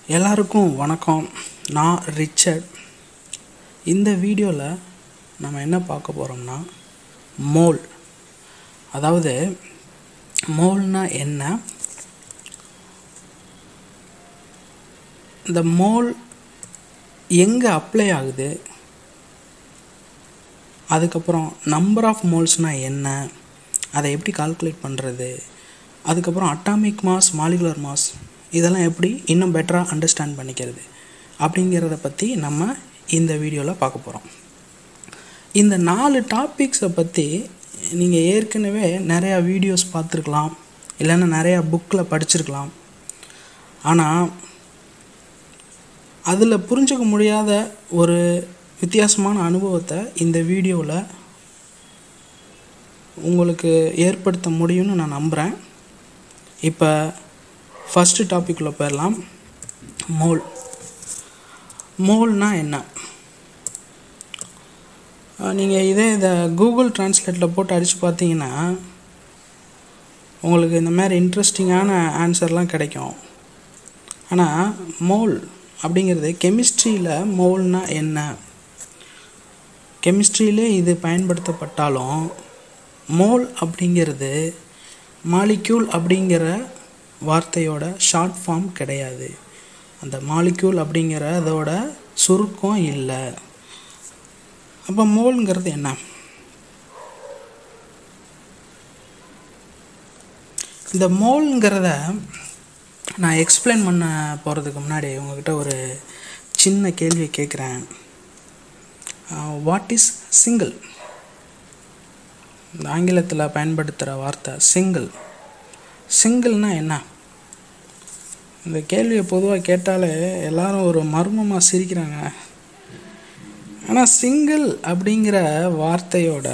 எல்லாருக்கும் வணக்கம் நான் ரிச்சர்ட் இந்த வீடியோவில் நம்ம என்ன பார்க்க போகிறோம்னா மோல் அதாவது மோல்னா என்ன இந்த மோல் எங்கே அப்ளை ஆகுது அதுக்கப்புறம் நம்பர் ஆஃப் மோல்ஸ்னால் என்ன அதை எப்படி கால்குலேட் பண்ணுறது அதுக்கப்புறம் அட்டாமிக் மாஸ் மாலிகுலர் மாஸ் இதெல்லாம் எப்படி இன்னும் பெட்டராக அண்டர்ஸ்டாண்ட் பண்ணிக்கிறது அப்படிங்கிறத பற்றி நம்ம இந்த வீடியோவில் பார்க்க போகிறோம் இந்த நாலு டாபிக்ஸை பற்றி நீங்கள் ஏற்கனவே நிறையா வீடியோஸ் பார்த்துருக்கலாம் இல்லைன்னா நிறையா புக்கில் படிச்சிருக்கலாம் ஆனால் அதில் புரிஞ்சுக்க முடியாத ஒரு வித்தியாசமான அனுபவத்தை இந்த வீடியோவில் உங்களுக்கு ஏற்படுத்த முடியும்னு நான் நம்புகிறேன் இப்போ ஃபஸ்ட்டு டாபிக்குள்ளே போயிடலாம் மோல் மோல்னா என்ன நீங்கள் இதே இதை கூகுள் டிரான்ஸ்லேட்டில் போட்டு அடித்து பார்த்தீங்கன்னா உங்களுக்கு இந்த மாதிரி இன்ட்ரெஸ்டிங்கான ஆன்சர்லாம் கிடைக்கும் ஆனால் மோல் அப்படிங்கிறது கெமிஸ்ட்ரியில் மோல்னா என்ன கெமிஸ்ட்ரியிலே இது பயன்படுத்தப்பட்டாலும் மோல் அப்படிங்கிறது மாலிக்யூல் அப்படிங்கிற வார்த்தையோட ஷார்ட் ஃபார்ம் கிடையாது அந்த மாலிக்யூல் அப்படிங்கிற அதோட சுருக்கம் இல்லை அப்போ மோல்ங்கிறது என்ன இந்த மோல்ங்கிறத நான் எக்ஸ்பிளைன் பண்ண போகிறதுக்கு முன்னாடி உங்ககிட்ட ஒரு சின்ன கேள்வியை கேட்குறேன் வாட் இஸ் சிங்கிள் இந்த ஆங்கிலத்தில் பயன்படுத்துகிற வார்த்தை சிங்கிள் சிங்கிள்னா என்ன இந்த கேள்வியை பொதுவாக கேட்டாலே எல்லாரும் ஒரு மர்மமாக சிரிக்கிறாங்க ஆனால் சிங்கிள் அப்படிங்கிற வார்த்தையோட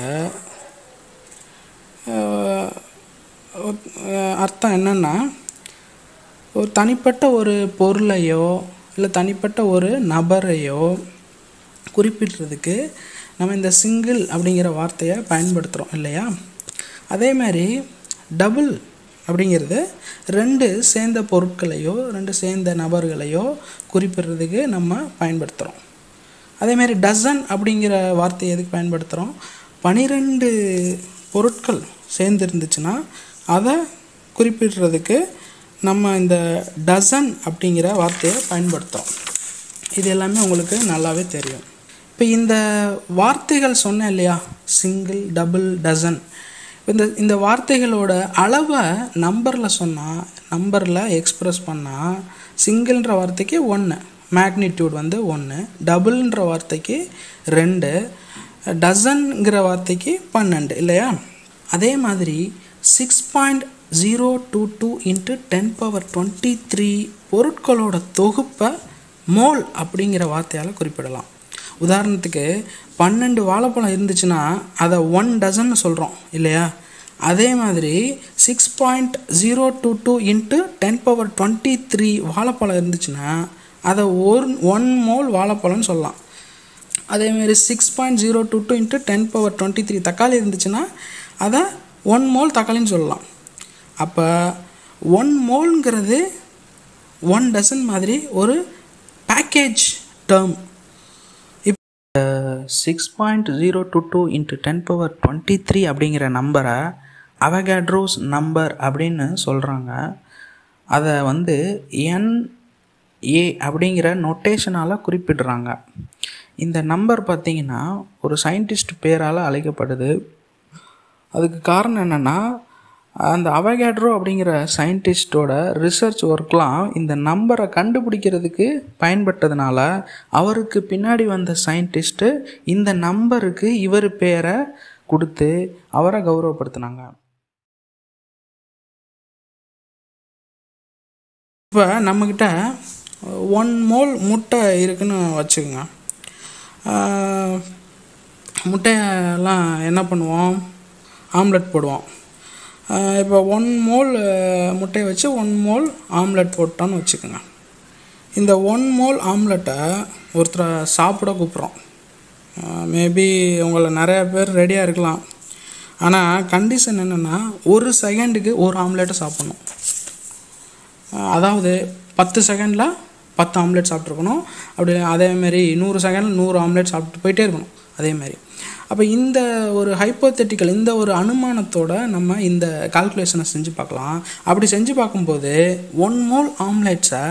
அர்த்தம் என்னென்னா ஒரு தனிப்பட்ட ஒரு பொருளையோ இல்லை தனிப்பட்ட ஒரு நபரையோ குறிப்பிடுறதுக்கு நம்ம இந்த சிங்கிள் அப்படிங்கிற வார்த்தையை பயன்படுத்துகிறோம் இல்லையா அதே மாதிரி டபுள் அப்படிங்கிறது ரெண்டு சேர்ந்த பொருட்களையோ ரெண்டு சேர்ந்த நபர்களையோ குறிப்பிடுறதுக்கு நம்ம பயன்படுத்துகிறோம் அதேமாதிரி டசன் அப்படிங்கிற வார்த்தையை எதுக்கு பயன்படுத்துகிறோம் பனிரெண்டு பொருட்கள் சேர்ந்து இருந்துச்சுன்னா அதை குறிப்பிடுறதுக்கு நம்ம இந்த டசன் அப்படிங்கிற வார்த்தையை பயன்படுத்துகிறோம் இது எல்லாமே உங்களுக்கு நல்லாவே தெரியும் இப்போ இந்த வார்த்தைகள் சொன்னேன் இல்லையா சிங்கிள் டபுள் டசன் இந்த இந்த வார்த்தைகளோட அளவை நம்பரில் சொன்னால் நம்பரில் எக்ஸ்ப்ரெஸ் பண்ணால் சிங்கிள்ன்ற வார்த்தைக்கு ஒன்று மேக்னிடியூட் வந்து ஒன்று டபுள்ன்ற வார்த்தைக்கு ரெண்டு டசன்கிற வார்த்தைக்கு பன்னெண்டு இல்லையா அதே மாதிரி six point zero two two into ten power twenty three பொருட்களோட தொகுப்பை மோல் அப்படிங்கிற வார்த்தையால் குறிப்பிடலாம் உதாரணத்துக்கு பன்னெண்டு வாழைப்பழம் இருந்துச்சுன்னா அதை ஒன் டசன்னு சொல்கிறோம் இல்லையா அதே மாதிரி six point zero two two into ten power twenty three வாழைப்பழம் இருந்துச்சுன்னா அதை ஒரு ஒன் மோல் வாழைப்பழம்னு சொல்லலாம் அதேமாரி six point zero two two into ten power twenty three தக்காளி இருந்துச்சுன்னா அதை ஒன் மோல் தக்காளின்னு சொல்லலாம் அப்போ ஒன் மோல்ங்கிறது ஒன் டசன் மாதிரி ஒரு பேக்கேஜ் டேர்ம் இப்போ six point zero two two into ten power twenty three அப்படிங்கிற நம்பரை அவகேட்ரோஸ் நம்பர் அப்படின்னு சொல்கிறாங்க அதை வந்து என் ஏ அப்படிங்கிற நொட்டேஷனால் குறிப்பிடுறாங்க இந்த நம்பர் பார்த்திங்கன்னா ஒரு சயின்டிஸ்ட் பேரால் அழைக்கப்படுது அதுக்கு காரணம் என்னென்னா அந்த அவகேட்ரோ அப்படிங்கிற சயின்டிஸ்டோட ரிசர்ச் ஒர்க்லாம் இந்த நம்பரை கண்டுபிடிக்கிறதுக்கு பயன்பட்டதுனால அவருக்கு பின்னாடி வந்த சயின்டிஸ்ட்டு இந்த நம்பருக்கு இவர் பேரை கொடுத்து அவரை கௌரவப்படுத்தினாங்க இப்போ நம்மக்கிட்ட ஒன் மோல் முட்டை இருக்குன்னு வச்சுக்கோங்க முட்டையெல்லாம் என்ன பண்ணுவோம் ஆம்லெட் போடுவோம் இப்போ ஒன் மோல் முட்டையை வச்சு ஒன் மோல் ஆம்லெட் போட்டோன்னு வச்சுக்கோங்க இந்த ஒன் மோல் ஆம்லெட்டை ஒருத்தரை சாப்பிட கூப்பிட்றோம் மேபி உங்களை நிறைய பேர் ரெடியாக இருக்கலாம் ஆனால் கண்டிஷன் என்னென்னா ஒரு செகண்டுக்கு ஒரு ஆம்லேட்டை சாப்பிட்ணும் அஹ் அதாவது பத்து செகண்டில் பத்து ஆம்லெட் சாப்பிட்ருக்கணும் அப்படி அதேமாரி நூறு செகண்டில் நூறு ஆம்லெட் சாப்பிட்டு போயிட்டே இருக்கணும் அதேமாதிரி அப்போ இந்த ஒரு ஹைப்போத்தெட்டிக்கல் இந்த ஒரு அனுமானத்தோட நம்ம இந்த கால்குலேஷனை செஞ்சு பார்க்கலாம் அப்படி செஞ்சு பார்க்கும்போது ஒன் மோல் ஆம்லெட்ஸை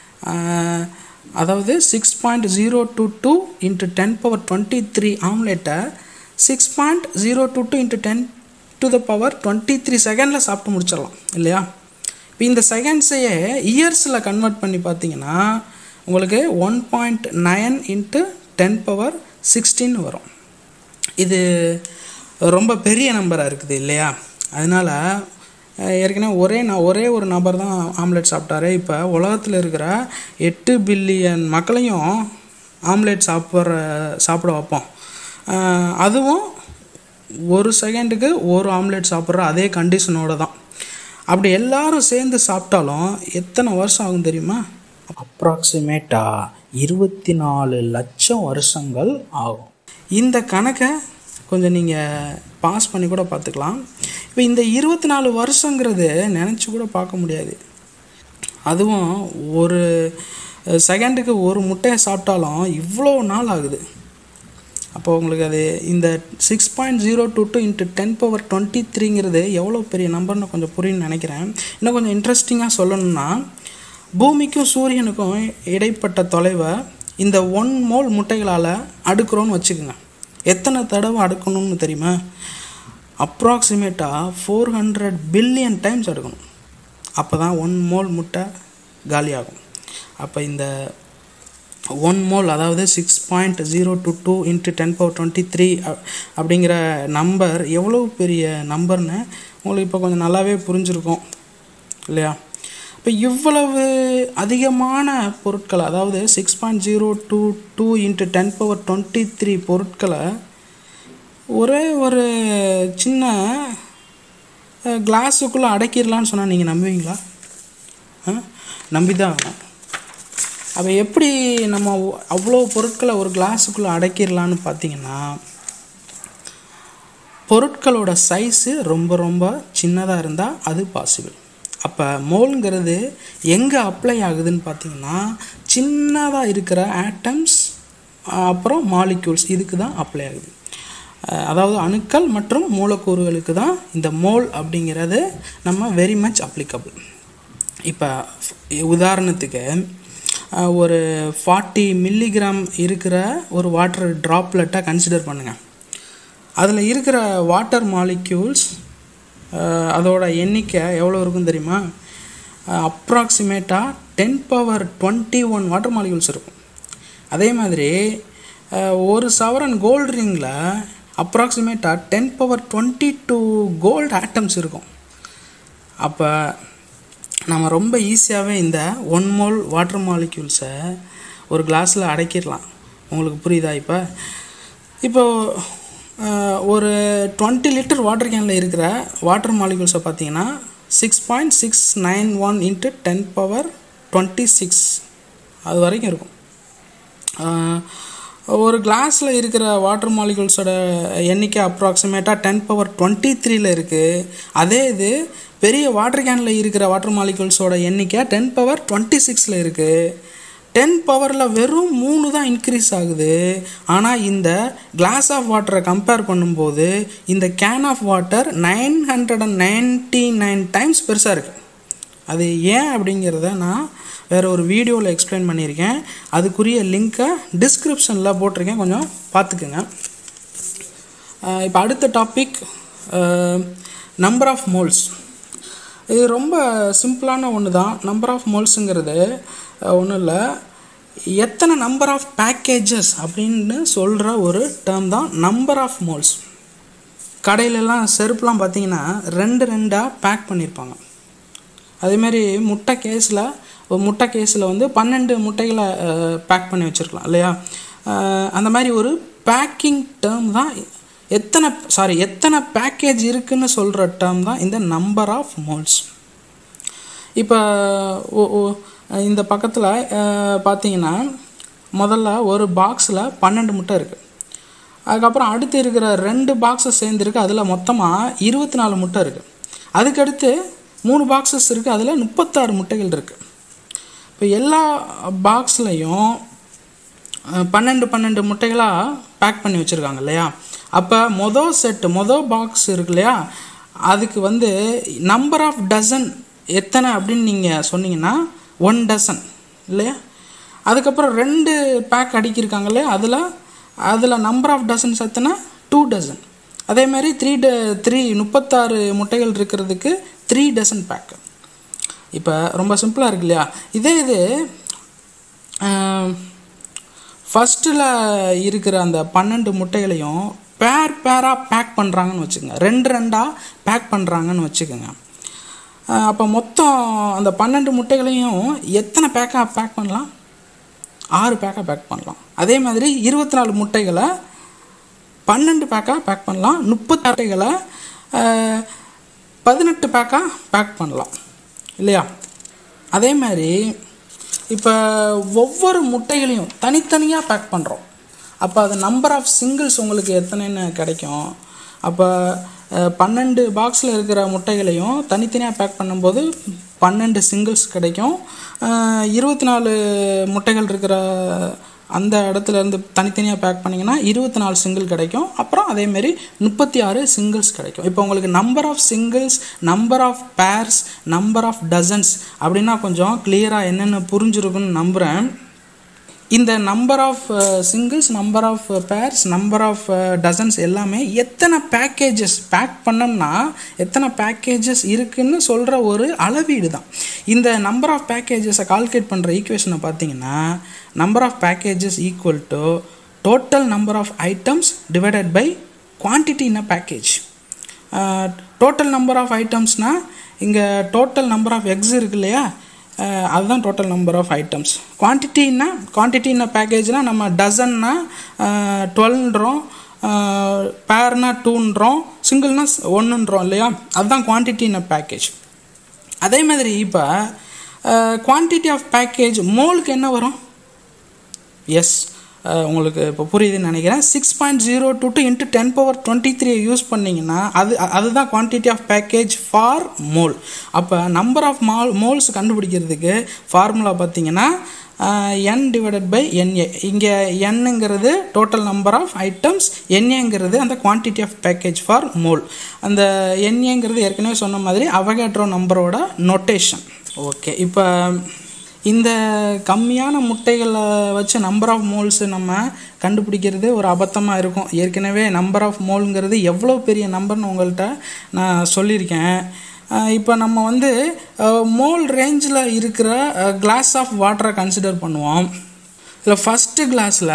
அதாவது six point zero two two into ten power twenty three ஆம்லெட்டை six point zero two two into ten to the power twenty three செகண்டில் சாப்பிட்டு முடிச்சிடலாம் இல்லையா இப்போ இந்த செகண்ட்ஸையே இயர்ஸில் கன்வெர்ட் பண்ணி பார்த்தீங்கன்னா உங்களுக்கு one point nine into ten power sixteen வரும் இது ரொம்ப பெரிய நம்பராக இருக்குது இல்லையா அதனால் ஏற்கனவே ஒரே நான் ஒரே ஒரு நபர் தான் ஆம்லெட் சாப்பிட்டாரு இப்போ உலகத்தில் இருக்கிற எட்டு பில்லியன் மக்களையும் ஆம்லெட் சாப்பிட்ற சாப்பிட வைப்போம் அதுவும் ஒரு செகண்டுக்கு ஒரு ஆம்லெட் சாப்பிட்ற அதே கண்டிஷனோட தான் அப்படி எல்லாரும் சேர்ந்து சாப்பிட்டாலும் எத்தனை வருஷம் ஆகும் தெரியுமா அப்ராக்சிமேட்டாக இருபத்தி நாலு லட்சம் வருஷங்கள் ஆகும் இந்த கணக்கை கொஞ்சம் நீங்கள் பாஸ் பண்ணி கூட பார்த்துக்கலாம் இப்போ இந்த இருபத்தி நாலு வருஷங்கிறது நினச்சி கூட பார்க்க முடியாது அதுவும் ஒரு செகண்டுக்கு ஒரு முட்டையை சாப்பிட்டாலும் இவ்வளோ நாள் ஆகுது அப்போ உங்களுக்கு அது இந்த six point zero two two into ten power twenty த்ரீங்கிறது எவ்வளோ பெரிய நம்பர்னு கொஞ்சம் புரியும்னு நினைக்கிறேன் இன்னும் கொஞ்சம் இன்ட்ரெஸ்டிங்காக சொல்லணும்னா பூமிக்கும் சூரியனுக்கும் இடைப்பட்ட தொலைவை இந்த ஒன் மோல் முட்டைகளால் அடுக்கிறோன்னு வச்சுக்கோங்க எத்தனை தடவை அடுக்கணும்னு தெரியுமா அப்ராக்சிமேட்டாக ஃபோர் ஹண்ட்ரட் பில்லியன் டைம்ஸ் அடுக்கணும் அப்போ தான் ஒன் மோல் முட்டை காலியாகும் அப்போ இந்த ஒன் மோல் அதாவது six point zero two two into ten power twenty three அப்படிங்கிற நம்பர் எவ்வளோ பெரிய நம்பர்னு உங்களுக்கு இப்போ கொஞ்சம் நல்லாவே புரிஞ்சிருக்கும் இல்லையா இப்போ இவ்வளவு அதிகமான பொருட்களை அதாவது six point zero two two into ten power twenty three பொருட்களை ஒரே ஒரு சின்ன கிளாஸுக்குள்ளே அடக்கிடலான்னு சொன்னால் நீங்கள் நம்புவீங்களா நம்பி தான் ஆகணும் அப்போ எப்படி நம்ம அவ்வளோ பொருட்களை ஒரு கிளாஸுக்குள்ளே அடக்கிடலான்னு பார்த்தீங்கன்னா பொருட்களோட சைஸு ரொம்ப ரொம்ப சின்னதாக இருந்தால் அது பாசிபிள் அப்போ மோல்ங்கிறது எங்கே அப்ளை ஆகுதுன்னு பார்த்தீங்கன்னா சின்னதாக இருக்கிற ஆட்டம்ஸ் அப்புறம் மாலிக்யூல்ஸ் இதுக்கு தான் அப்ளை ஆகுது அதாவது அணுக்கள் மற்றும் மூலக்கூறுகளுக்கு தான் இந்த மோல் அப்படிங்கிறது நம்ம வெரி மச் அப்ளிகபிள் இப்போ உதாரணத்துக்கு ஒரு ஃபார்ட்டி மில்லிகிராம் இருக்கிற ஒரு வாட்டர் ட்ராப்லெட்டை கன்சிடர் பண்ணுங்கள் அதில் இருக்கிற வாட்டர் மாலிக்யூல்ஸ் அதோட எண்ணிக்கை எவ்வளோ இருக்கும் தெரியுமா அப்ராக்சிமேட்டாக ten power twenty one water molecules இருக்கும் அதே மாதிரி ஒரு சவரன் கோல்டு ரிங்கில் அப்ராக்சிமேட்டாக ten power twenty two gold atoms இருக்கும் அப்போ நம்ம ரொம்ப ஈஸியாகவே இந்த ஒன் மோல் வாட்டர் மாலிக்யூல்ஸை ஒரு கிளாஸில் அடக்கிடலாம் உங்களுக்கு புரியுதா இப்போ இப்போது ஒரு டுவெண்ட்டி லிட்டர் வாட்டர் கேனில் இருக்கிற வாட்டர் மாலிகூல்ஸை பார்த்தீங்கன்னா six point six nine one into ten power twenty six அது வரைக்கும் இருக்கும் ஒரு கிளாஸில் இருக்கிற வாட்டர் மாலிகூல்ஸோட எண்ணிக்கை அப்ராக்சிமேட்டாக டென் பவர் டுவெண்ட்டி த்ரீல இருக்குது அதே இது பெரிய வாட்டர் கேனில் இருக்கிற வாட்டர் மாலிகூல்ஸோட எண்ணிக்கை டென் பவர் டுவெண்ட்டி சிக்ஸில் இருக்குது டென் பவரில் வெறும் மூணு தான் இன்க்ரீஸ் ஆகுது ஆனால் இந்த கிளாஸ் ஆஃப் வாட்டரை கம்பேர் பண்ணும்போது இந்த can of water nine hundred and ninety nine times பெருசாக இருக்குது அது ஏன் அப்படிங்கிறத நான் வேறு ஒரு வீடியோவில் எக்ஸ்பிளைன் பண்ணியிருக்கேன் அதுக்குரிய லிங்க்கை டிஸ்கிரிப்ஷனில் போட்டிருக்கேன் கொஞ்சம் பார்த்துக்குங்க இப்போ அடுத்த டாபிக் நம்பர் ஆஃப் மோல்ஸ் இது ரொம்ப சிம்பிளான ஒன்று தான் நம்பர் ஆஃப் மோல்ஸுங்கிறது ஒன்றும் இல்லை எத்தனை நம்பர் ஆஃப் பேக்கேஜஸ் அப்படின்னு சொல்கிற ஒரு டேர்ம் தான் நம்பர் ஆஃப் மோல்ஸ் கடையிலலாம் செருப்புலாம் பார்த்தீங்கன்னா ரெண்டு ரெண்டாக பேக் பண்ணியிருப்பாங்க அதேமாரி முட்டை கேஸில் ஒரு முட்டை கேஸில் வந்து பன்னெண்டு முட்டைகளை பேக் பண்ணி வச்சுருக்கலாம் இல்லையா அந்த மாதிரி ஒரு பேக்கிங் டேர்ம் தான் எத்தனை சாரி எத்தனை பேக்கேஜ் இருக்குன்னு சொல்கிற டேர்ம் தான் இந்த நம்பர் ஆஃப் மோல்ஸ் இப்போ இந்த பக்கத்தில் பார்த்தீங்கன்னா முதல்ல ஒரு பாக்ஸில் பன்னெண்டு முட்டை இருக்குது அதுக்கப்புறம் அடுத்து இருக்கிற ரெண்டு பாக்ஸஸ் சேர்ந்துருக்கு அதில் மொத்தமாக இருபத்தி நாலு முட்டை இருக்குது அதுக்கடுத்து மூணு பாக்ஸஸ் இருக்குது அதில் முப்பத்தாறு முட்டைகள் இருக்குது இப்போ இப்போ எல்லா பாக்ஸ்லையும் பன்னெண்டு பன்னெண்டு முட்டைகளாக பேக் பண்ணி வச்சுருக்காங்க இல்லையா அப்போ மொதல் செட்டு மொதல் பாக்ஸ் இருக்கு இல்லையா அதுக்கு வந்து நம்பர் ஆஃப் டசன் எத்தனை அப்படின்னு நீங்கள் சொன்னீங்கன்னா ஒன் டசன் இல்லையா அதுக்கப்புறம் ரெண்டு பேக் அடிக்கிருக்காங்க இல்லையா அதில் அதில் நம்பர் ஆஃப் டசன்ஸ் எத்தனை டூ டசன் அதே மாதிரி த்ரீ ட த்ரீ முப்பத்தாறு முட்டைகள் இருக்கிறதுக்கு த்ரீ டசன் பேக்கு இப்போ ரொம்ப சிம்பிளாக இருக்கு இல்லையா இதே இது ஃபஸ்ட்டில் இருக்கிற அந்த பன்னெண்டு முட்டைகளையும் பேர் பேராக பேக் பண்ணுறாங்கன்னு வச்சுக்கோங்க ரெண்டு ரெண்டாக பேக் பண்ணுறாங்கன்னு வச்சுக்கோங்க அப்போ மொத்தம் அந்த பன்னெண்டு முட்டைகளையும் எத்தனை பேக்காக பேக் பண்ணலாம் ஆறு பேக்காக பேக் பண்ணலாம் அதே மாதிரி இருபத்தி நாலு முட்டைகளை பன்னெண்டு பேக்காக பேக் பண்ணலாம் முப்பத்தி முட்டைகளை பதினெட்டு பேக்காக பேக் பண்ணலாம் இல்லையா அதே மாதிரி இப்போ ஒவ்வொரு முட்டைகளையும் தனித்தனியாக பேக் பண்ணுறோம் அப்போ அது நம்பர் ஆஃப் சிங்கிள்ஸ் உங்களுக்கு எத்தனைன்னு கிடைக்கும் அப்போ பன்னெண்டு பாக்ஸில் இருக்கிற முட்டைகளையும் தனித்தனியாக பேக் பண்ணும்போது பன்னெண்டு சிங்கிள்ஸ் கிடைக்கும் இருபத்தி நாலு முட்டைகள் இருக்கிற அந்த இடத்துல இருந்து தனித்தனியாக பேக் பண்ணிங்கன்னா இருபத்தி நாலு சிங்கிள் கிடைக்கும் அப்புறம் அதேமாரி முப்பத்தி ஆறு சிங்கிள்ஸ் கிடைக்கும் இப்போ உங்களுக்கு number of singles number of pairs number of dozens அப்படின்னா கொஞ்சம் கிளியராக என்னென்ன புரிஞ்சிருக்குன்னு நம்புகிறேன் இந்த number of singles number of pairs number of dozens எல்லாமே எத்தனை பேக்கேஜஸ் பேக் பண்ணோம்னா எத்தனை பேக்கேஜஸ் இருக்குன்னு சொல்கிற ஒரு அளவீடு தான் இந்த நம்பர் ஆஃப் பேக்கேஜஸை கால்குலேட் பண்ணுற ஈக்குவேஷனை பார்த்தீங்கன்னா number of packages equal to total number of items divided by quantity in a package total number of ஐட்டம்ஸ்னால் இங்கே டோட்டல் நம்பர் ஆஃப் எக்ஸ் இருக்கு இல்லையா அதுதான் டோட்டல் நம்பர் ஆஃப் ஐட்டம்ஸ் குவான்டிட்டின்னா குவான்டிட்டின்னா பேக்கேஜ்னால் நம்ம டசன்னா டுவெல்ன்றோம் பேர்னா டூன்றோம் சிங்கிள்னா ஒன்றுன்றோம் இல்லையா அதுதான் குவான்டிட்டின்ன பேக்கேஜ் அதே மாதிரி இப்போ குவான்டிட்டி ஆஃப் பேக்கேஜ் மோலுக்கு என்ன வரும் எஸ் உங்களுக்கு இப்போ புரியுதுன்னு நினைக்கிறேன் six point zero two two into ten power twenty three use பண்ணிங்கன்னா அது அதுதான் quantity of package for mole அப்போ நம்பர் ஆஃப் மால் மோல்ஸ் கண்டுபிடிக்கிறதுக்கு ஃபார்முலா பார்த்தீங்கன்னா என் டிவைடட் பை என்ஏ இங்கே என்னங்கிறது டோட்டல் நம்பர் ஆஃப் ஐட்டம்ஸ் என்ஏங்கிறது அந்த quantity of package for mole அந்த என்ஏங்கிறது ஏற்கனவே சொன்ன மாதிரி அவகேட்ரோ நம்பரோட நொட்டேஷன் ஓகே இப்போ இந்த கம்மியான முட்டைகளை வச்சு நம்பர் ஆஃப் மோல்ஸ் நம்ம கண்டுபிடிக்கிறது ஒரு அபத்தமாக இருக்கும் ஏற்கனவே நம்பர் ஆஃப் மோல்ங்கிறது எவ்வளோ பெரிய நம்பர்னு உங்கள்கிட்ட நான் சொல்லியிருக்கேன் இப்போ நம்ம வந்து மோல் ரேஞ்சில் இருக்கிற கிளாஸ் ஆஃப் வாட்டரை கன்சிடர் பண்ணுவோம் இதில் ஃபஸ்ட்டு கிளாஸில்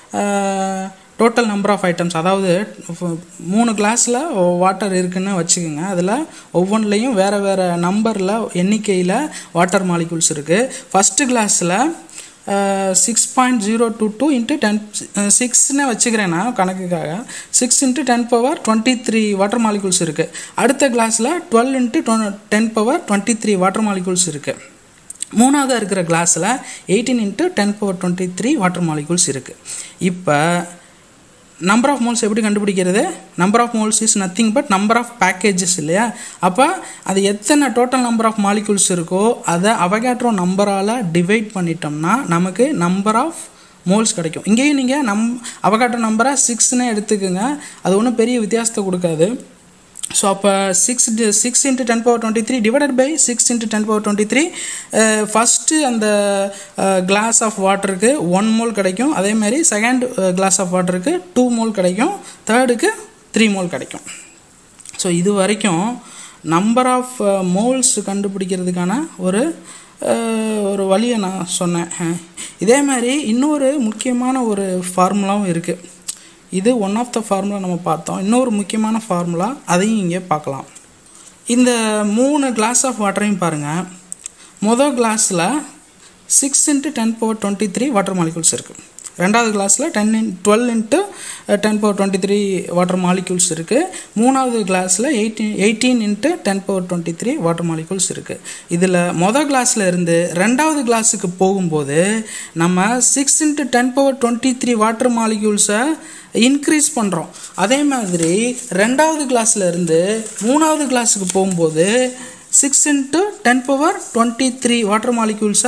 டோட்டல் நம்பர் ஆஃப் ஐட்டம்ஸ் அதாவது மூணு கிளாஸில் வாட்டர் இருக்குன்னு வச்சுக்கோங்க அதில் ஒவ்வொன்றுலேயும் வேறு வேறு நம்பரில் எண்ணிக்கையில் வாட்டர் மாலிகூல்ஸ் இருக்குது ஃபஸ்ட்டு கிளாஸில் six point zero two two into ten சிக்ஸ்னு வச்சுக்கிறேன் நான் கணக்குக்காக six into ten power twenty three water molecules இருக்குது அடுத்த கிளாஸில் twelve into ten power twenty three water molecules இருக்குது மூணாவதாக இருக்கிற கிளாஸில் eighteen into ten power twenty three water molecules இருக்குது இப்போ நம்பர் ஆஃப் மோல்ஸ் எப்படி கண்டுபிடிக்கிறது number of moles is nothing but number of packages இல்லையா அப்போ அது எத்தனை டோட்டல் நம்பர் ஆஃப் மாலிகூல்ஸ் இருக்கோ அதை அவகேட்ரோ நம்பரால் டிவைட் பண்ணிட்டோம்னா நமக்கு நம்பர் ஆஃப் மோல்ஸ் கிடைக்கும் இங்கேயும் நீங்கள் நம் அவகாட்ரோ நம்பரை சிக்ஸ்னே எடுத்துக்கோங்க அது ஒன்றும் பெரிய வித்தியாசத்தை கொடுக்காது ஸோ அப்போ six six into ten power twenty three divided by six into ten power twenty three first அந்த கிளாஸ் ஆஃப் வாட்டருக்கு ஒன் மோல் கிடைக்கும் அதே மாதிரி செகண்ட் கிளாஸ் ஆஃப் வாட்டருக்கு டூ மோல் கிடைக்கும் தேர்டுக்கு த்ரீ மோல் கிடைக்கும் ஸோ இது வரைக்கும் நம்பர் ஆஃப் மோல்ஸ் கண்டுபிடிக்கிறதுக்கான ஒரு ஒரு வழியை நான் சொன்னேன் இதே மாதிரி இன்னொரு முக்கியமான ஒரு ஃபார்முலாவும் இருக்குது இது ஒன் ஆஃப் த ஃபார்முலா நம்ம பார்த்தோம் இன்னொரு முக்கியமான ஃபார்முலா அதையும் இங்கே பார்க்கலாம் இந்த மூணு கிளாஸ் ஆஃப் வாட்டரையும் பாருங்கள் மொதல் கிளாஸில் six into ten power twenty three water molecules இருக்குது ரெண்டாவது கிளாஸில் ten in twelve into ten power twenty three water molecules இருக்குது மூணாவது கிளாஸில் eighteen eighteen into ten power twenty three water molecules இருக்குது இதில் மொதல் கிளாஸில் இருந்து ரெண்டாவது கிளாஸுக்கு போகும்போது நம்ம six into ten power twenty three water மாலிகூல்ஸை இன்க்ரீஸ் பண்ணுறோம் அதே மாதிரி ரெண்டாவது கிளாஸில் இருந்து மூணாவது கிளாஸுக்கு போகும்போது six into ten power twenty three water மாலிக்யூல்ஸை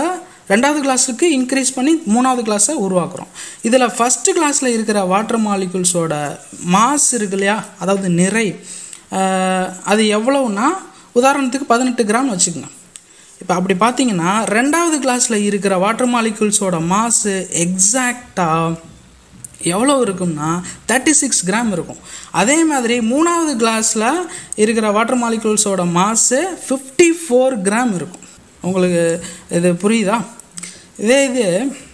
ரெண்டாவது கிளாஸுக்கு இன்க்ரீஸ் பண்ணி மூணாவது கிளாஸை உருவாக்குறோம் இதில் ஃபஸ்ட்டு கிளாஸில் இருக்கிற வாட்டர் மாலிகுல்ஸோட மாஸ் இருக்கு இல்லையா அதாவது நிறை அஹ், அது எவ்வளவுனா உதாரணத்துக்கு பதினெட்டு கிராம் வச்சுக்கோங்க இப்போ அப்படி பார்த்தீங்கன்னா ரெண்டாவது கிளாஸில் இருக்கிற வாட்டர் மாலிகுல்ஸோட மாசு எக்ஸாக்டாக எவ்வளோ இருக்கும்னா தேர்ட்டி சிக்ஸ் கிராம் இருக்கும் அதே மாதிரி மூணாவது கிளாஸில் இருக்கிற வாட்டர் மாலிகுல்ஸோட மாசு ஃபிஃப்டி ஃபோர் கிராம் இருக்கும் உங்களுக்கு இது புரியுதா இதே இது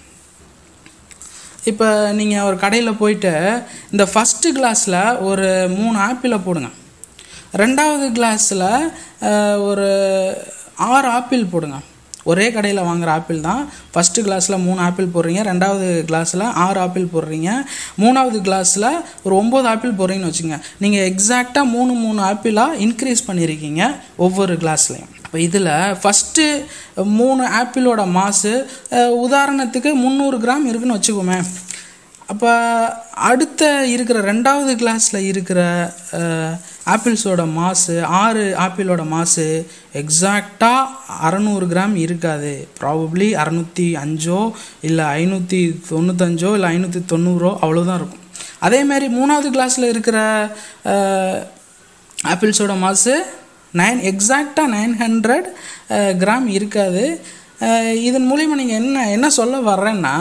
இப்போ நீங்கள் ஒரு கடையில் போயிட்டு இந்த ஃபஸ்ட்டு கிளாஸில் ஒரு மூணு ஆப்பிளை போடுங்க ரெண்டாவது கிளாஸில் ஒரு ஆறு ஆப்பிள் போடுங்க ஒரே கடையில் வாங்குற ஆப்பிள் தான் ஃபஸ்ட்டு கிளாஸில் மூணு ஆப்பிள் போடுறீங்க ரெண்டாவது கிளாஸில் ஆறு ஆப்பிள் போடுறீங்க மூணாவது கிளாஸில் ஒரு ஒம்பது ஆப்பிள் போடுறீங்கன்னு வச்சுங்க நீங்கள் எக்ஸாக்டாக மூணு மூணு ஆப்பிளாக இன்க்ரீஸ் பண்ணியிருக்கீங்க ஒவ்வொரு கிளாஸ்லையும் இப்போ இதில் ஃபஸ்ட்டு மூணு ஆப்பிளோட மாசு அஹ், உதாரணத்துக்கு முந்நூறு கிராம் இருக்குன்னு வச்சுக்கோமே அப்போ அடுத்த இருக்கிற ரெண்டாவது கிளாஸில் இருக்கிற அஹ், ஆப்பிள்ஸோட மாசு ஆறு ஆப்பிளோட மாசு எக்ஸாக்டாக அறநூறு கிராம் இருக்காது ப்ராபப்ளி அறநூற்றி அஞ்சோ இல்லை ஐநூற்றி தொண்ணூத்தஞ்சோ இல்லை ஐநூற்றி தொண்ணூறோ அவ்வளோதான் இருக்கும் அதே மாதிரி மூணாவது கிளாஸில் இருக்கிற அஹ், ஆப்பிள்ஸோட மாசு நைன் எக்ஸாக்டாக நைன் ஹண்ட்ரட் கிராம் இருக்காது அஹ் இதன் மூலிமா நீங்கள் என்ன என்ன சொல்ல வர்றேன்னா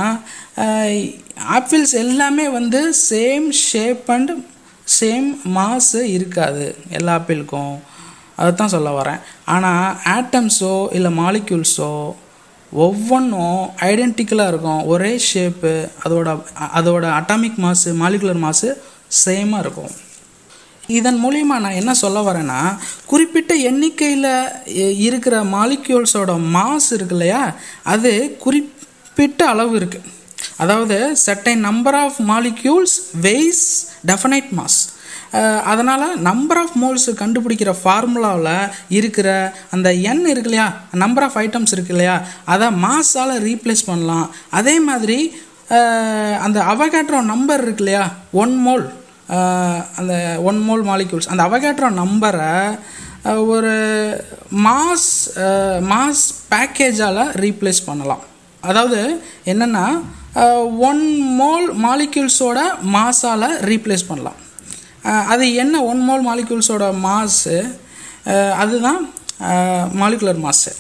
ஆப்பிள்ஸ் எல்லாமே வந்து சேம் ஷேப் அண்ட் சேம் மாசு இருக்காது எல்லா ஆப்பிளுக்கும் அதுதான் சொல்ல வரேன் ஆனால் ஆட்டம்ஸோ இல்லை மாலிக்யூல்ஸோ ஒவ்வொன்றும் ஐடென்டிக்கலாக இருக்கும் ஒரே ஷேப்பு அதோட அதோட அட்டாமிக் மாசு மாலிகுலர் மாசு சேமாக இருக்கும் இதன் மூலிமா நான் என்ன சொல்ல வரேன்னா குறிப்பிட்ட எண்ணிக்கையில் இருக்கிற மாலிக்யூல்ஸோட மாஸ் இருக்கு இல்லையா அது குறிப்பிட்ட அளவு இருக்குது அதாவது certain number of molecules weighs definite mass அதனால் நம்பர் ஆஃப் மோல்ஸ் கண்டுபிடிக்கிற ஃபார்முலாவில் இருக்கிற அந்த எண் இருக்கு இல்லையா நம்பர் ஆஃப் ஐட்டம்ஸ் இருக்கு இல்லையா அதை மாஸால் ரீப்ளேஸ் பண்ணலாம் அதே மாதிரி அஹ், அந்த அவகேட்ரோ நம்பர் இருக்கு இல்லையா ஒன் மோல் அந்த ஒன் மோல் மாலிக்யூல்ஸ் அந்த அவகேட்ரோ நம்பரை ஒரு மாஸ் மாஸ் பேக்கேஜால் ரீப்ளேஸ் பண்ணலாம் அதாவது என்னென்னா ஒன் மோல் மாலிக்யூல்ஸோட மாஸால் ரீப்ளேஸ் பண்ணலாம் அஹ் அது என்ன ஒன் மோல் மாலிக்யூல்ஸோட மாஸு அதுதான் மாலிகுலர் மாஸு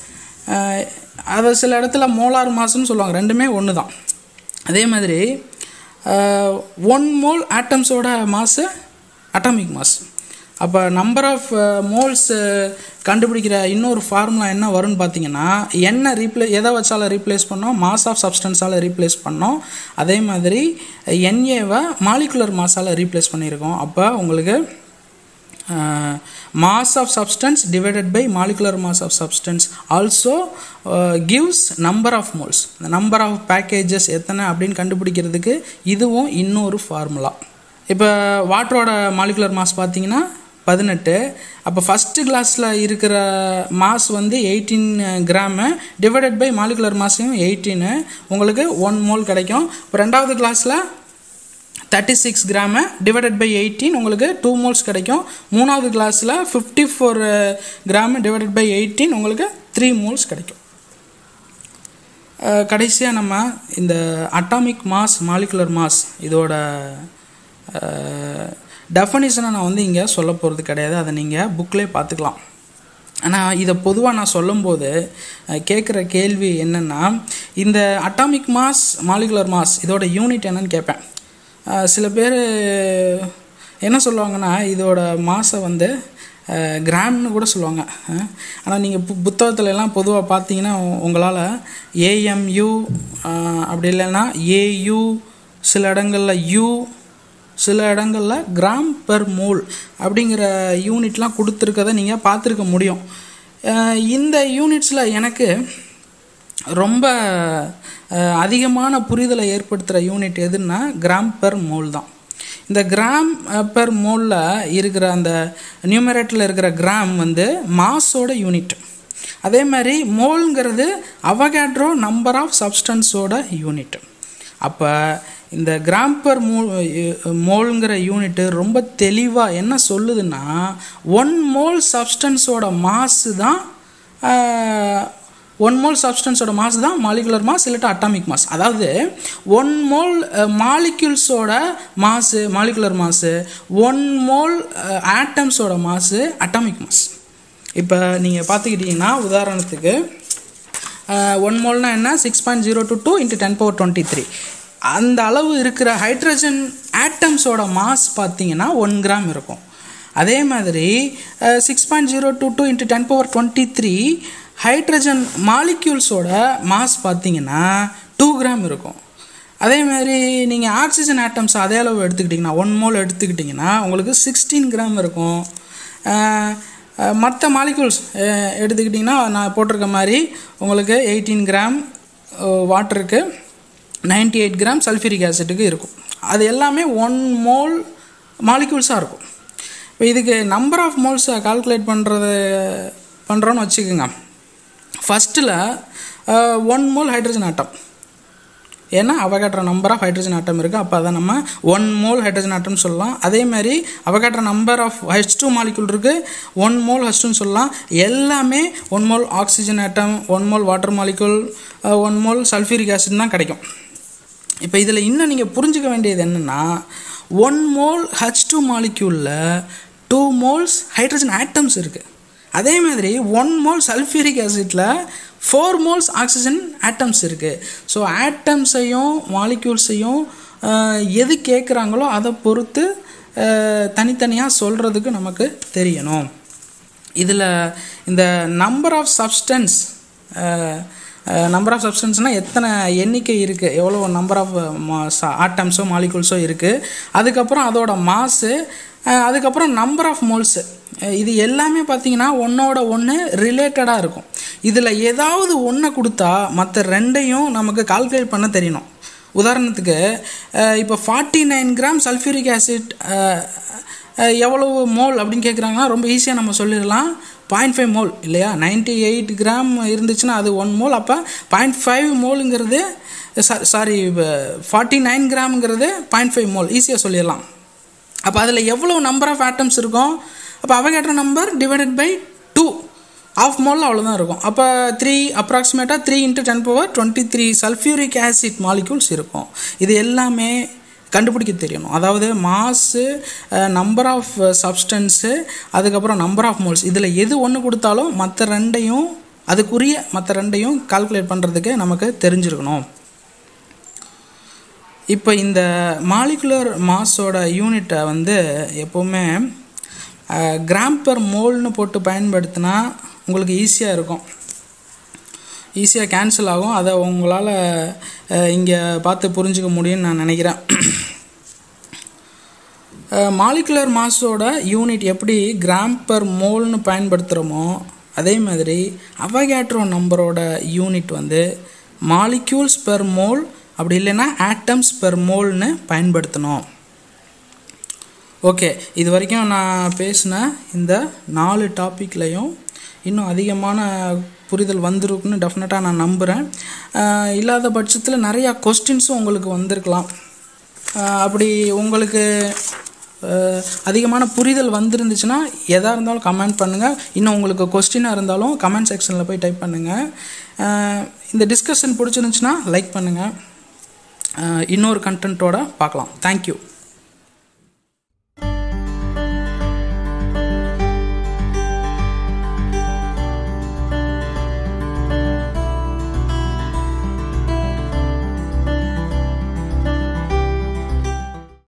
அது சில இடத்துல மோலார் மாசுன்னு சொல்லுவாங்க ரெண்டுமே ஒன்று தான் அதே மாதிரி ஒன் மோல் ஆட்டம்ஸோட மாசு அட்டாமிக் மாஸ் அப்போ நம்பர் ஆஃப் மோல்ஸ் கண்டுபிடிக்கிற இன்னொரு ஃபார்முலா என்ன வரும்னு பார்த்தீங்கன்னா என்ன ரீப்ளே எதை வச்சால ரீப்ளேஸ் பண்ணோம் மாஸ் ஆஃப் சப்ஸ்டன்ஸால் ரீப்ளேஸ் பண்ணோம் அதே மாதிரி என்ஏவை மாலிகுலர் மாஸால் ரீப்ளேஸ் பண்ணியிருக்கோம் அப்போ உங்களுக்கு mass of substance divided by molecular mass of substance also gives number of moles இந்த நம்பர் ஆஃப் பேக்கேஜஸ் எத்தனை அப்படின்னு கண்டுபிடிக்கிறதுக்கு இதுவும் இன்னொரு ஃபார்முலா இப்போ வாட்டரோட மாலிகுலர் மாஸ் பார்த்தீங்கன்னா பதினெட்டு அப்போ ஃபஸ்ட்டு கிளாஸில் இருக்கிற மாஸ் வந்து eighteen gram divided by molecular மாஸையும் எயிட்டீனு உங்களுக்கு ஒன் மோல் கிடைக்கும் இப்போ ரெண்டாவது கிளாஸில் thirty six gram divided by eighteen உங்களுக்கு டூ மோல்ஸ் கிடைக்கும் மூணாவது கிளாஸில் fifty four gram divided by eighteen உங்களுக்கு த்ரீ மோல்ஸ் கிடைக்கும் கடைசியாக நம்ம இந்த அட்டாமிக் மாஸ் மாலிகுலர் மாஸ் இதோட டெஃபனிஷனை நான் வந்து இங்கே சொல்ல போகிறது கிடையாது அதை நீங்கள் புக்லேயே பார்த்துக்கலாம் ஆனால் இதை பொதுவாக நான் சொல்லும்போது கேட்குற கேள்வி என்னென்னா இந்த அட்டாமிக் மாஸ் மாலிகுலர் மாஸ் இதோட யூனிட் என்னன்னு கேட்பேன் அஹ் சில பேர் என்ன சொல்லுவாங்கன்னா இதோட மாசை வந்து கிராம்னு கூட சொல்லுவாங்க ஆனால் நீங்கள் பு புத்தகத்துல எல்லாம் பொதுவாக பார்த்தீங்கன்னா உங்களால் ஏஎம்யூ அப்படி இல்லைன்னா ஏயு சில இடங்களில் யூ சில இடங்களில் கிராம் பெர் மோல் அப்படிங்கிற யூனிட்லாம் கொடுத்துருக்கதை நீங்கள் பார்த்துருக்க முடியும் அஹ் இந்த யூனிட்ஸில் எனக்கு ரொம்ப அஹ், அதிகமான புரிதலை ஏற்படுத்துகிற யூனிட் எதுன்னா கிராம் பெர் மோல் தான் இந்த கிராம் பெர் மோலில் இருக்கிற அந்த நியூமரேட்டில் இருக்கிற கிராம் வந்து மாஸோட யூனிட் அதே மாதிரி மோல்ங்கிறது அவகேட்ரோ நம்பர் ஆஃப் சப்ஸ்டன்ஸோட யூனிட் அப்போ இந்த கிராம் பெர் மோல் மோல்ங்கிற யூனிட்டு ரொம்ப தெளிவாக என்ன சொல்லுதுன்னா ஒன் மோல் சப்ஸ்டன்ஸோட மாசு தான் ஒன் மோல் சப்ஸ்டன்ஸோட மாஸ் தான் மாலிகுலர் மாஸ் இல்லாட்டா அட்டாமிக் மாஸ் அதாவது ஒன் மோல் மாலிக்யூல்ஸோட மாசு மாலிகுலர் மாசு ஒன் மோல் ஆட்டம்ஸோட மாசு அட்டாமிக் மாஸ் இப்போ நீங்கள் பார்த்துக்கிட்டிங்கன்னா உதாரணத்துக்கு ஒன் மோல்னா என்ன six point zero two two into ten power twenty three அந்த அளவு இருக்கிற ஹைட்ரஜன் ஆட்டம்ஸோட மாஸ் பார்த்தீங்கன்னா ஒன் கிராம் இருக்கும் அதே மாதிரி six point zero two two into ten power twenty three hydrogen மாலிக்யூல்ஸோட மாஸ் பார்த்தீங்கன்னா டூ கிராம் இருக்கும் அதே மாதிரி நீங்கள் ஆக்சிஜன் ஆட்டம்ஸ் அதே அளவு எடுத்துக்கிட்டிங்கன்னா ஒன் மோல் எடுத்துக்கிட்டிங்கன்னா உங்களுக்கு சிக்ஸ்டீன் கிராம் இருக்கும் மற்ற மாலிகூல்ஸ் எடுத்துக்கிட்டிங்கன்னா நான் போட்டிருக்க மாதிரி உங்களுக்கு எயிட்டீன் கிராம் வாட்டருக்கு நைன்டி எயிட் கிராம் சல்ஃபூரிக் ஆசிட்டுக்கு இருக்கும் அது எல்லாமே ஒன் மோல் மாலிகூல்ஸாக இருக்கும் இப்போ இதுக்கு நம்பர் ஆஃப் மோல்ஸை கால்குலேட் பண்ணுறது பண்ணுறோன்னு வச்சுக்கோங்க ஃபஸ்ட்டில் ஒன் மோல் ஹைட்ரஜன் ஆட்டம் ஏன்னா Avogadro number of hydrogen atom இருக்குது அப்போ அதை நம்ம ஒன் மோல் ஹைட்ரஜன் ஆட்டம் சொல்லலாம் அதே மாதிரி Avogadro number of H two molecule இருக்குது ஒன் மோல் ஹெச் டூன்னு சொல்லலாம் எல்லாமே one mole oxygen atom one mole water molecule one mole sulphuric acid தான் கிடைக்கும் இப்போ இதில் இன்னும் நீங்கள் புரிஞ்சுக்க வேண்டியது என்னென்னா ஒன் மோல் ஹெச் டூ மாலிக்யூலில் டூ மோல்ஸ் ஹைட்ரஜன் ஆட்டம்ஸ் இருக்குது அதே மாதிரி ஒன் மோல் சல்ஃபியூரிக் ஆசிட்டில் ஃபோர் மோல்ஸ் ஆக்சிஜன் ஆட்டம்ஸ் இருக்குது ஸோ ஆட்டம்ஸையும் மாலிக்யூல்ஸையும் எது கேட்குறாங்களோ அதை பொறுத்து தனித்தனியாக சொல்கிறதுக்கு நமக்கு தெரியணும் இதில் இந்த number of substance number of சப்ஸ்டன்ஸ்னால் எத்தனை எண்ணிக்கை இருக்குது எவ்வளோ நம்பர் ஆஃப் ஆட்டம்ஸோ மாலிகூல்ஸோ இருக்குது அதுக்கப்புறம் அதோட மாசு அதுக்கப்புறம் நம்பர் ஆஃப் மோல்ஸு இது எல்லாமே பார்த்தீங்கன்னா ஒன்றோட ஒன்று ரிலேட்டடாக இருக்கும் இதில் ஏதாவது ஒன்றை கொடுத்தா மற்ற ரெண்டையும் நமக்கு கால்குலேட் பண்ண தெரியணும் உதாரணத்துக்கு இப்போ forty nine gram sulphuric acid எவ்வளவு மோல் அப்படின்னு கேட்குறாங்கன்னா ரொம்ப ஈஸியாக நம்ம சொல்லிடலாம் பாயிண்ட் ஃபைவ் மோல் இல்லையா நைன்டி எயிட் கிராம் இருந்துச்சுன்னா அது ஒன் மோல் அப்போ பாயிண்ட் ஃபைவ் மோலுங்கிறது சாரி ஃபார்ட்டி நைன் கிராம்ங்கிறது பாயிண்ட் ஃபைவ் மோல் ஈஸியாக சொல்லிடலாம் அப்போ அதில் எவ்வளோ நம்பர் ஆஃப் ஆட்டம்ஸ் இருக்கும் அப்போ Avogadro number divided by two of மோலில் அவ்வளோதான் இருக்கும் அப்போ த்ரீ அப்ராக்சிமேட்டாக three into ten power twenty three sulphuric acid molecules இருக்கும் இது எல்லாமே கண்டுபிடிக்க தெரியணும் அதாவது மாஸு நம்பர் ஆஃப் சப்ஸ்டன்ஸு அதுக்கப்புறம் நம்பர் ஆஃப் மோல்ஸ் இதில் எது ஒன்று கொடுத்தாலும் மற்ற ரெண்டையும் அதுக்குரிய மற்ற ரெண்டையும் கால்குலேட் பண்ணுறதுக்கு நமக்கு தெரிஞ்சிருக்கணும் இப்போ இந்த மாலிகுலர் மாஸோட யூனிட்டை வந்து எப்போவுமே கிராம் பர் மோல்னு போட்டு பயன்படுத்தினா உங்களுக்கு ஈஸியாக இருக்கும் ஈஸியாக கேன்சல் ஆகும் அதை உங்களால் இங்கே பார்த்து புரிஞ்சுக்க முடியும்னு நான் நினைக்கிறேன் மாலிகுலர் மாஸோட யூனிட் எப்படி கிராம் பர் மோல்னு பயன்படுத்துகிறோமோ அதே மாதிரி அவகேட்ரோ நம்பரோட யூனிட் வந்து மாலிக்யூல்ஸ் பெர் மோல் அப்படி இல்லைன்னா ஆட்டம்ஸ் பெர் மோல்னு பயன்படுத்தணும் ஓகே இது வரைக்கும் நான் பேசின இந்த நாலு டாப்பிக்லையும் இன்னும் அதிகமான புரிதல் வந்திருக்குன்னு டெஃபினட்டாக நான் நம்புகிறேன் இல்லாத பட்சத்தில் நிறையா கொஸ்டின்ஸும் உங்களுக்கு வந்திருக்கலாம் அப்படி உங்களுக்கு அதிகமான புரிதல் வந்துருந்துச்சுன்னா எதாக இருந்தாலும் கமெண்ட் பண்ணுங்கள் இன்னும் உங்களுக்கு கொஸ்டினாக இருந்தாலும் கமெண்ட் செக்ஷனில் போய் டைப் பண்ணுங்கள் இந்த டிஸ்கஷன் பிடிச்சிருந்துச்சுன்னா லைக் பண்ணுங்கள் இன்னொரு கண்டென்ட்டோட பார்க்கலாம் தேங்க்யூ